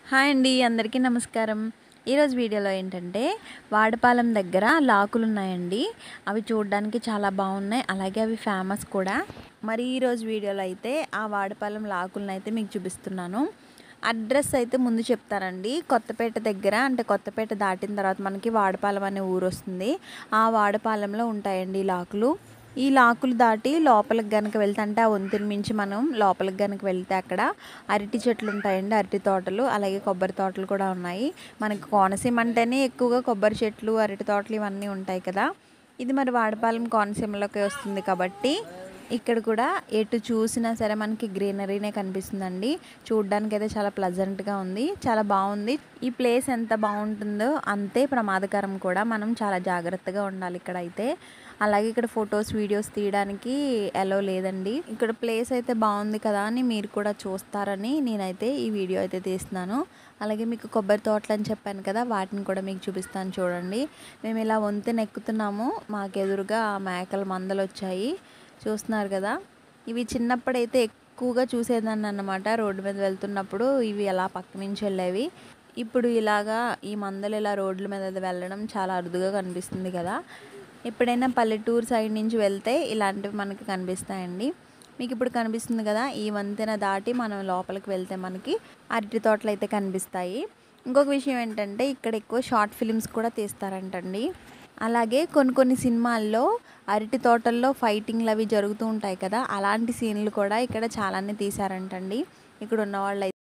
hi అండి అందరికీ నమస్కారం ఈరోజు వీడియోలో ఏంటంటే వాడపాలెం దగ్గర లాకులు ఉన్నాయండి అవి చూడడానికి చాలా బాగున్నాయి అలాగే అవి ఫేమస్ కూడా మరి ఈరోజు వీడియోలో అయితే ఆ వాడపాలెం లాకులను అయితే మీకు చూపిస్తున్నాను అడ్రస్ అయితే ముందు చెప్తానండి కొత్తపేట దగ్గర అంటే కొత్తపేట దాటిన తర్వాత మనకి వాడపాలెం అనే ఊరు వస్తుంది ఆ వాడపాలెంలో ఉంటాయండి ఈ లాకులు ఈ లాకులు దాటి లోపలికి గనక వెళ్తే అంటే ఆ వంతుని మించి మనం లోపలికి గనక వెళ్తే అక్కడ అరటి చెట్లు ఉంటాయండి అరటి తోటలు అలాగే కొబ్బరి తోటలు కూడా ఉన్నాయి మనకి కోనసీమ అంటేనే ఎక్కువగా కొబ్బరి చెట్లు అరటి తోటలు ఇవన్నీ ఉంటాయి కదా ఇది మరి వాడపాలెం కోనసీమలోకి వస్తుంది కాబట్టి ఇక్కడ కూడా ఎటు చూసినా సరే మనకి గ్రీనరీనే కనిపిస్తుందండి చూడడానికి అయితే చాలా ప్లజెంట్గా ఉంది చాలా బాగుంది ఈ ప్లేస్ ఎంత బాగుంటుందో అంతే ప్రమాదకరం కూడా మనం చాలా జాగ్రత్తగా ఉండాలి ఇక్కడ అయితే అలాగే ఇక్కడ ఫొటోస్ వీడియోస్ తీయడానికి ఎలో లేదండి ఇక్కడ ప్లేస్ అయితే బాగుంది కదా అని మీరు కూడా చూస్తారని నేనైతే ఈ వీడియో అయితే తీస్తున్నాను అలాగే మీకు కొబ్బరి తోటలు అని చెప్పాను కదా వాటిని కూడా మీకు చూపిస్తాను చూడండి మేము ఇలా వంతెన ఎక్కుతున్నాము మాకెదురుగా మేకల మందలు వచ్చాయి చూస్తున్నారు కదా ఇవి చిన్నప్పుడైతే ఎక్కువగా చూసేదాన్ని అన్నమాట రోడ్డు మీద వెళ్తున్నప్పుడు ఇవి అలా పక్క నుంచి వెళ్ళేవి ఇప్పుడు ఇలాగా ఈ మందలు ఇలా రోడ్ల మీద వెళ్ళడం చాలా అరుదుగా కనిపిస్తుంది కదా ఎప్పుడైనా పల్లెటూరు సైడ్ నుంచి వెళ్తే ఇలాంటివి మనకి కనిపిస్తాయండి మీకు ఇప్పుడు కనిపిస్తుంది కదా ఈ వంతెన దాటి మనం లోపలికి వెళ్తే మనకి అరటి తోటలు అయితే కనిపిస్తాయి ఇంకొక విషయం ఏంటంటే ఇక్కడ ఎక్కువ షార్ట్ ఫిలిమ్స్ కూడా తీస్తారంటండి అలాగే కొన్ని కొన్ని సినిమాల్లో అరటి తోటల్లో ఫైటింగ్లు అవి జరుగుతూ ఉంటాయి కదా అలాంటి సీన్లు కూడా ఇక్కడ చాలానే తీశారంటండి ఇక్కడ ఉన్న వాళ్ళు